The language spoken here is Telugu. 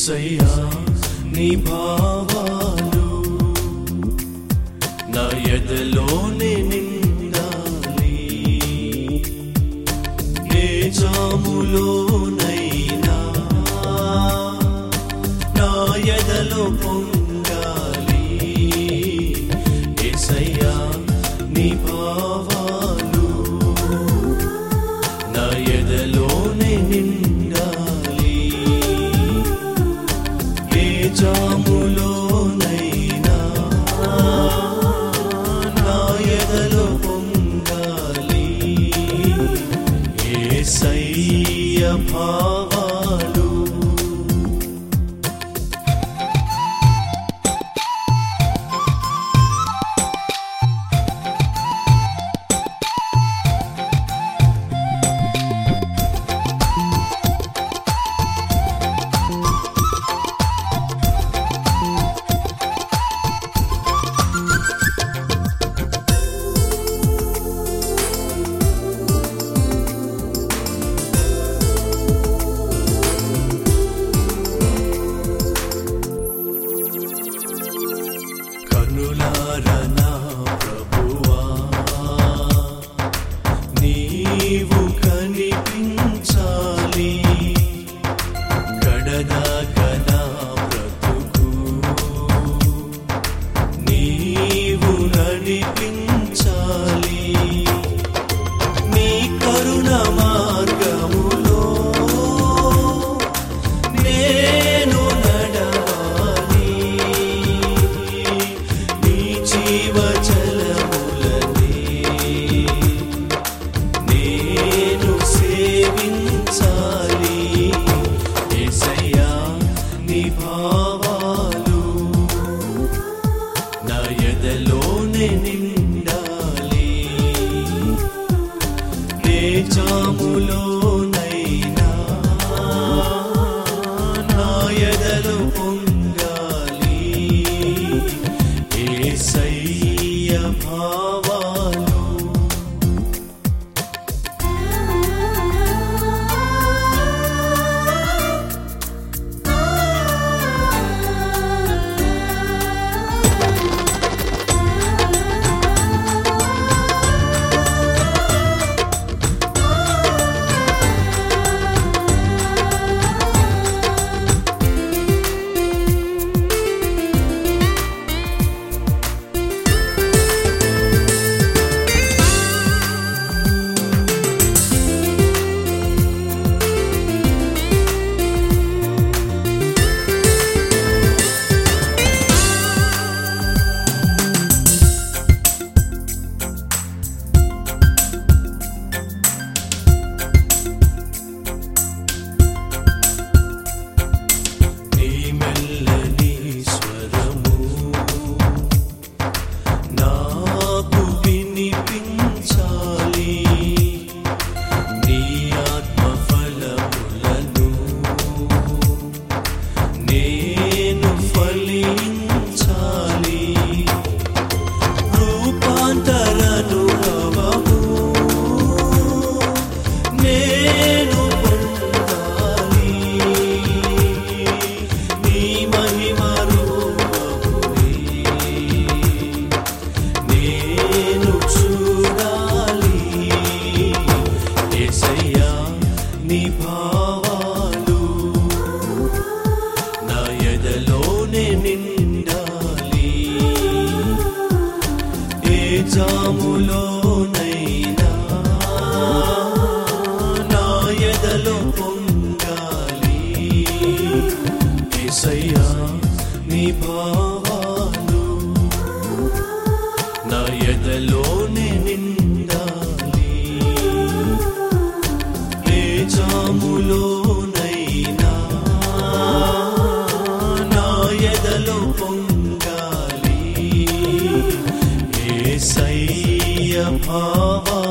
ఏసయ్యా నీ భావాలు నా ఎదలోనే నిండాలి నే జాములోనైనా నా ఎదలో పొంగాలి ఏసయ్యా నీ భావాలు నా ఎదలోనే నిండాలి ఏ జాములోనైనా నా ఎదలో పొంగాలి ఏసయ్య భావాలు కనులారనా ప్రభువా నీవు కనిపించాలి గడదాకనా బ్రతుకు నీవు నడిపించాలి నీ కరుణ మార్గములో నేను నడవాలి నీ జీవ జలములనే నేను సేవించాలి యేసయ్యా నీ భావాలు నా ఎదలోనే నిండాలి నే జాములోనైనా నా ఎదలు పొంగాలి ఏసయ్య భావాలు నీ మెల్లని స్వరము నాకు వినిపించాలి నీ ఆత్మ ఫలములను నేను ఫలించాలి రూపాంతరనుభవము నేను పొందాలి నీ మహిమ రూపమునే నేను చూడాలి యేసయ్యా నీ భావాలు నా ఎదలోనే నిండాలి ఏ జాములోనైనా నా ఎదలో పొంగాలి ఏసయ్యా నీ భావాలు నా ఎదలోనే నిండాలి ఏ జాములోనైనా నా ఎదలో పొంగాలి ఏసయ్య భావా